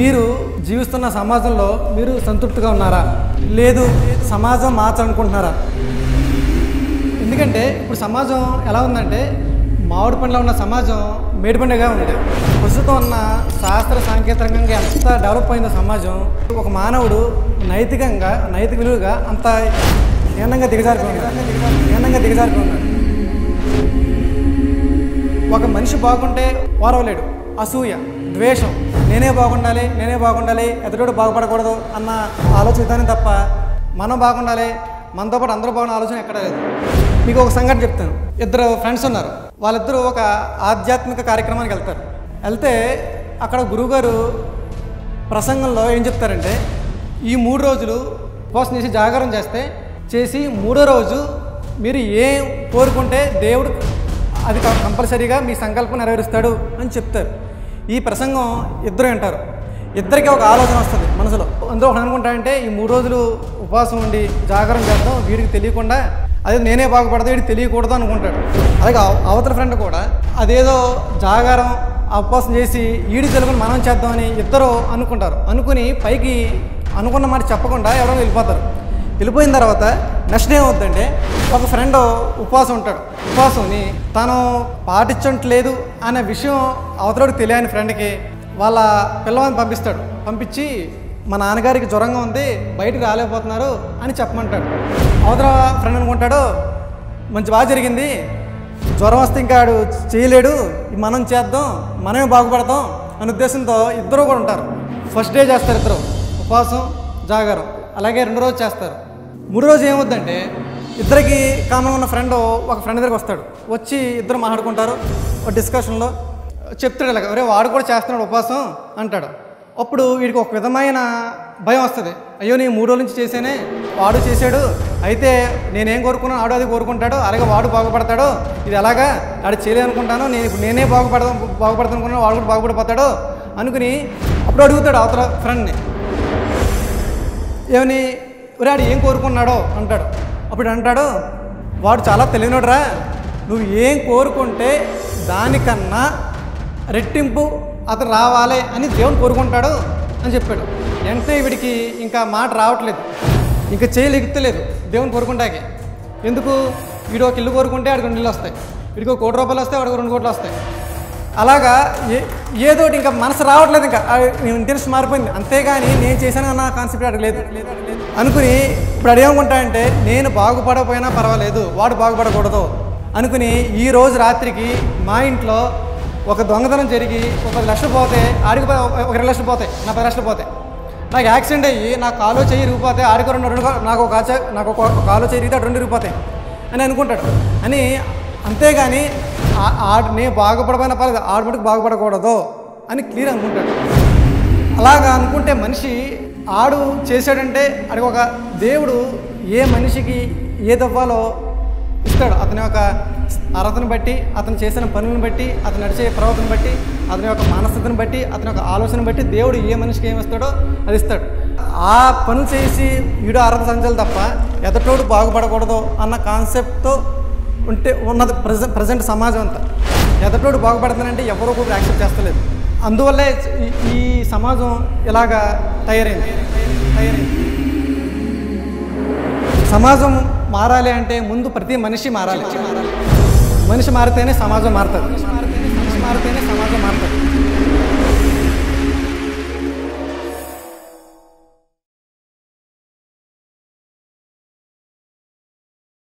మీరు జీవిస్తున్న సమాజంలో మీరు సంతృప్తిగా ఉన్నారా లేదు సమాజం మార్చాలనుకుంటున్నారా ఎందుకంటే ఇప్పుడు సమాజం ఎలా ఉందంటే మామిడి పండులో ఉన్న సమాజం మేడి పండుగగా ఉంది ప్రస్తుతం ఉన్న శాస్త్ర సాంకేతికంగా ఎంత డెవలప్ అయిందో సమాజం ఒక మానవుడు నైతికంగా నైతిక విలువగా అంత హీనంగా దిగజారిపోయినాడు హీనంగా దిగజారిపోయినాడు ఒక మనిషి బాగుంటే ఓరవలేడు అసూయ ద్వేషం నేనే బాగుండాలి నేనే బాగుండాలి ఎదుటోడు బాగుపడకూడదు అన్న ఆలోచన విధానం తప్ప మనం బాగుండాలి మనతో పాటు అందరూ బాగున్న ఆలోచన ఎక్కడ లేదు మీకు ఒక సంఘటన చెప్తాను ఇద్దరు ఫ్రెండ్స్ ఉన్నారు వాళ్ళిద్దరూ ఒక ఆధ్యాత్మిక కార్యక్రమానికి వెళ్తారు వెళ్తే అక్కడ గురువుగారు ప్రసంగంలో ఏం చెప్తారంటే ఈ మూడు రోజులు ఉపవాసం చేసి జాగారం చేస్తే చేసి మూడో రోజు మీరు ఏం కోరుకుంటే దేవుడు అది క- కంపల్సరీగా మీ సంకల్పం నెరవేరుస్తాడు అని చెప్తారు ఈ ప్రసంగం ఇద్దరు వింటారు ఇద్దరికి ఒక ఆలోచన వస్తుంది మనసులో అందులో ఒకడు అనుకుంటాడంటే ఈ మూడు రోజులు ఉపవాసం ఉండి జాగరణ చేద్దాం వీడికి తెలియకుండా అదే నేనే బాగుపడతా వీడికి తెలియకూడదు అనుకుంటాడు అలాగే అవ- అవతల ఫ్రెండ్ కూడా అదేదో జాగారం ఆ ఉపవాసం చేసి ఈడి తెలుగుని మనం చేద్దామని ఇద్దరు అనుకుంటారు అనుకుని పైకి అనుకున్న మాట చెప్పకుండా ఎవరో వెళ్ళిపోతారు వెళ్ళిపోయిన తర్వాత నెక్స్ట్ ఏమవుతుందంటే ఒక ఫ్రెండ్ ఉపవాసం ఉంటాడు ఉపవాసంని తను పాటించట్లేదు అనే విషయం అవతలోడికి తెలియని ఫ్రెండ్కి వాళ్ళ పిల్లవాడిని పంపిస్తాడు పంపించి మా నాన్నగారికి జ్వరంగా ఉంది బయటికి రాలేకపోతున్నారు అని చెప్పమంటాడు అవతల ఫ్రెండ్ అనుకుంటాడు మంచి బాగా జరిగింది జ్వరం వస్తే ఇంకా ఆడు చేయలేడు ఇది మనం చేద్దాం మనమే బాగుపడతాం అనే ఉద్దేశంతో ఇద్దరు కూడా ఉంటారు ఫస్ట్ డే చేస్తారు ఇద్దరు ఉపవాసం జాగారం అలాగే రెండో రోజు చేస్తారు మూడో రోజు ఏమవుద్దంటే ఇద్దరికి కామన్ ఉన్న ఫ్రెండ్ ఒక ఫ్రెండ్ దగ్గరికి వస్తాడు వచ్చి ఇద్దరు మాట్లాడుకుంటారు ఒక డిస్కషన్లో చెప్తాడు ఇలాగ ఒరే వాడు కూడా చేస్తున్నాడు ఉపవాసం అంటాడు అప్పుడు వీడికి ఒక విధమైన భయం వస్తుంది అయ్యో నేను మూడు రోజుల నుంచి చేశానే వాడు చేశాడు అయితే నేనేం కోరుకున్నాను ఆడు అది కోరుకుంటాడు అలాగే వాడు బాగుపడతాడు ఇది ఎలాగా ఆడు చేయలేదు అనుకుంటాను నేను ఇప్పుడు నేనే బాగుపడదాం బాగుపడతాను అనుకున్నాను వాడు కూడా బాగుపడిపోతాడు అనుకుని అప్పుడు అడుగుతాడు అవతల ఫ్రెండ్ని ఏమని ఒరే ఆడు ఏం కోరుకున్నాడో అంటాడు అప్పుడు అంటాడు వాడు చాలా తెలియనోడురా నువ్వు ఏం కోరుకుంటే దానికన్నా రెట్టింపు అతను రావాలి అని దేవుడు కోరుకుంటాడు అని చెప్పాడు వెంటనే వీడికి ఇంకా మాట రావట్లేదు ఇంకా చేయలేగుతలేదు దేవుని కోరుకుంటాకి ఎందుకు వీడు ఒక ఇల్లు కోరుకుంటే ఆడికి రెండు ఇల్లు వస్తాయి వీడికి ఒక కోటి రూపాయలు వస్తాయి వాడికి రెండు కోట్లు వస్తాయి అలాగా ఏ ఏదో ఒకటి ఇంకా మనసు రావట్లేదు ఇంకా ఇంట్రెస్ట్ మారిపోయింది అంతేగాని నేను చేశాను అన్న కాన్సెప్ట్ అడగలేదు అనుకుని ఇప్పుడు అడిగేమనుకుంటానంటే నేను బాగుపడకపోయినా పర్వాలేదు వాడు బాగుపడకూడదు అనుకుని ఈ రోజు రాత్రికి మా ఇంట్లో ఒక దొంగతనం జరిగి ఒక పది లక్షలు పోతే ఆడికి ప- ఒక రెండు లక్షలు పోతాయి నా పది లక్షలు పోతాయి నాకు యాక్సిడెంట్ అయ్యి నా కాలో చెయ్యి ఇరిగిపోతే ఆడికి రెండు రెండు కా- నాకు ఒక కాచ- నాకు ఒక ఒక కాలో చెయ్యి ఇరిగితే అటు రెండు ఇరిగిపోతాయి అని అనుకుంటాడు అని అంతేగాని ఆ- ఆడు నేను బాగుపడపోయినా పర్లేదు ఆడు మటుకు బాగుపడకూడదు అని క్లియర్ అనుకుంటాడు అలాగా అనుకుంటే మనిషి ఆడు చేశాడంటే అది ఒక దేవుడు ఏ మనిషికి ఏది ఇవ్వాలో ఇస్తాడు అతని యొక్క అర్హతను బట్టి అతను చేసిన పనులను బట్టి అతను నడిచే ప్రవర్తన బట్టి అతని యొక్క మానసికతను బట్టి అతని యొక్క ఆలోచన బట్టి దేవుడు ఏ మనిషికి ఏమి ఇస్తాడో అది ఇస్తాడు ఆ పనులు చేసి వీడు అర్హత సంచాలి తప్ప ఎదటోడు బాగుపడకూడదు అన్న కాన్సెప్ట్తో ఉంటే ఉన్నది ప్రజెంట్ ప్రజెంట్ సమాజం అంతా ఎదటోడు బాగుపడుతుందంటే ఎవరో కూడా యాక్సెప్ట్ చేస్తలేదు అందువల్లే ఈ- ఈ సమాజం ఇలాగా తయారైంది తయారైంది సమాజం మారాలి అంటే ముందు ప్రతి మనిషి మారాలి మనిషి మారితేనే సమాజం మారుతుంది